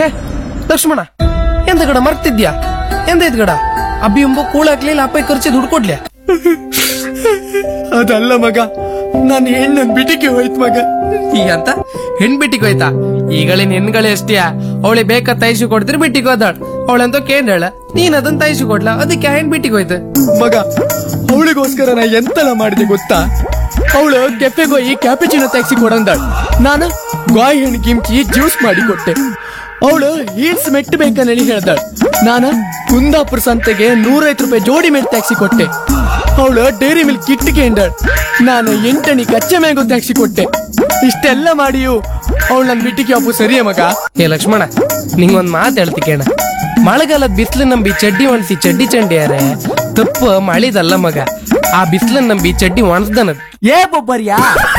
ಹೇ ಲಕ್ಷ್ಮಣ ಎಂತ ಗಡ ಮರ್ತಿದ್ಯಾ ಎಂತ ಇದ್ ಗಡ ಅಬ್ಬಿ ಎಂಬ ಕೂಳಾಕ್ಲಿಲ್ಲ ಅಪ್ಪ ಖರ್ಚಿ ದುಡ್ಡು ಕೊಡ್ಲಿ ಅದಲ್ಲ ಮಗ ನಾನು ಹೆಣ್ಣನ್ ಬಿಟಿಗೆ ಹೋಯ್ತು ಮಗ ಈಗ ಅಂತ ಹೆಣ್ ಬಿಟ್ಟಿಗೆ ಹೋಯ್ತಾ ಈಗಳಿನ ಹೆಣ್ಗಳೇ ಎಷ್ಟಿಯಾ ಅವಳಿ ಬೇಕಾ ತೈಸು ಕೊಡ್ತಿರ್ ಬಿಟ್ಟಿಗೆ ಹೋದಾಳ ಅವಳಂತ ಕೇಂದ್ರ ನೀನ್ ಅದನ್ನ ತೈಸು ಕೊಡ್ಲ ಅದಕ್ಕೆ ಹೆಣ್ ಬಿಟ್ಟಿಗೆ ಹೋಯ್ತು ಮಗ ಅವಳಿಗೋಸ್ಕರ ನಾ ಎಂತೆಲ್ಲ ಮಾಡಿದೆ ಗೊತ್ತಾ ಅವಳು ಕೆಫೆಗೆ ಹೋಗಿ ಕ್ಯಾಪಿಚಿನೋ ಟ್ಯಾಕ್ಸಿ ಕೊಡಂದಾಳ್ ನಾನು ಗಾಯಿ ಹಣ್ಣು ಕಿಮ್ಕಿ ಜ್ಯೂಸ್ ಮಾಡಿ ಕೊಟ್ಟೆ ಅವಳು ಹೀಲ್ಸ್ ಮೆಟ್ಟು ಬೇಕಂದೇಳಿ ಹೇಳ್ದಾಳ್ ನಾನು ಕುಂದಾಪುರ ಸಂತೆಗೆ ನೂರೈವತ್ತು ರೂಪಾಯಿ ಜೋಡಿ ಮೆಟ್ ಟ್ಯಾಕ್ಸಿ ಕೊಟ್ಟೆ ಅವಳು ಡೈರಿ ಮಿಲ್ಕ್ ಕಿಟ್ಟಿಗೆ ಎಂದಾಳ್ ನಾನು ಎಂಟಣಿ ಕಚ್ಚೆ ಮ್ಯಾಂಗೋ ಟ್ಯಾಕ್ಸಿ ಕೊಟ್ಟೆ ಇಷ್ಟೆಲ್ಲ ಮಾಡಿಯು ಅವಳು ನನ್ ಬಿಟ್ಟಿಗೆ ಅಪ್ಪು ಸರಿಯೇ ಮಗ ಏ ಲಕ್ಷ್ಮಣ ನಿಂಗೊಂದ್ ಮಾತು ಹೇಳ್ತಿ ಕೇಣ ಮಳೆಗಾಲದ ಬಿಸಿಲು ನಂಬಿ ಚಡ್ಡಿ ಒಣಸಿ ಚಡ್ಡಿ ಚಂಡಿಯಾರೆ ತಪ್ಪು ಮಳಿದಲ್ಲ ಮಗ ಆ ಬಿಸಿಲನ್ನ ನಂಬಿ ಚಡ್ಡಿ ಒಣಸ್ದನದ್ ಏ ಬೊಬ್ಬರ್ಯಾ